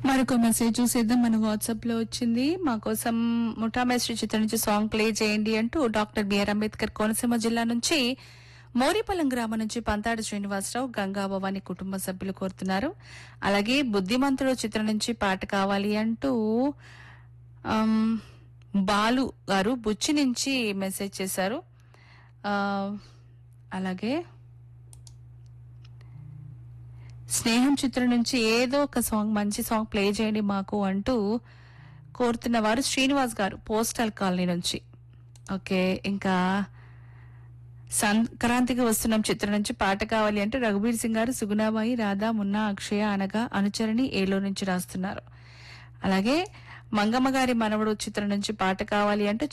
మరొక మెసేజ్ చూసేద్దాం మన వాట్సాప్ లో వచ్చింది మా కోసం ముఠా మేస్త్రి చిత్రం నుంచి సాంగ్ ప్లే చేయండి అంటూ డాక్టర్ బిఆర్ అంబేద్కర్ కోనసీమ జిల్లా నుంచి మోరిపల్లం గ్రామం నుంచి పంతాడు శ్రీనివాసరావు గంగా భవాని కుటుంబ సభ్యులు కోరుతున్నారు అలాగే బుద్ధిమంతుడు చిత్రం నుంచి పాట కావాలి అంటూ ఆమ్, బాలు గారు బుచ్చి నుంచి మెసేజ్ చేశారు ఆ, అలాగే స్నేహం చిత్రం నుంచి ఏదో ఒక సాంగ్ మంచి సాంగ్ ప్లే చేయండి మాకు అంటూ కోరుతున్న వారు శ్రీనివాస్ గారు పోస్టల్ కాలనీ నుంచి ఓకే ఇంకా సంక్రాంతికి వస్తున్నాం చిత్రం నుంచి పాట కావాలి అంటే రఘుబీర్ సింగ్ గారు సుగుణాబాయి రాధా మున్నా అక్షయ అనగా అనుచరణి ఏలో నుంచి రాస్తున్నారు అలాగే మంగమ్మ గారి మనవడు చిత్రం నుంచి పాట కావాలి అంటే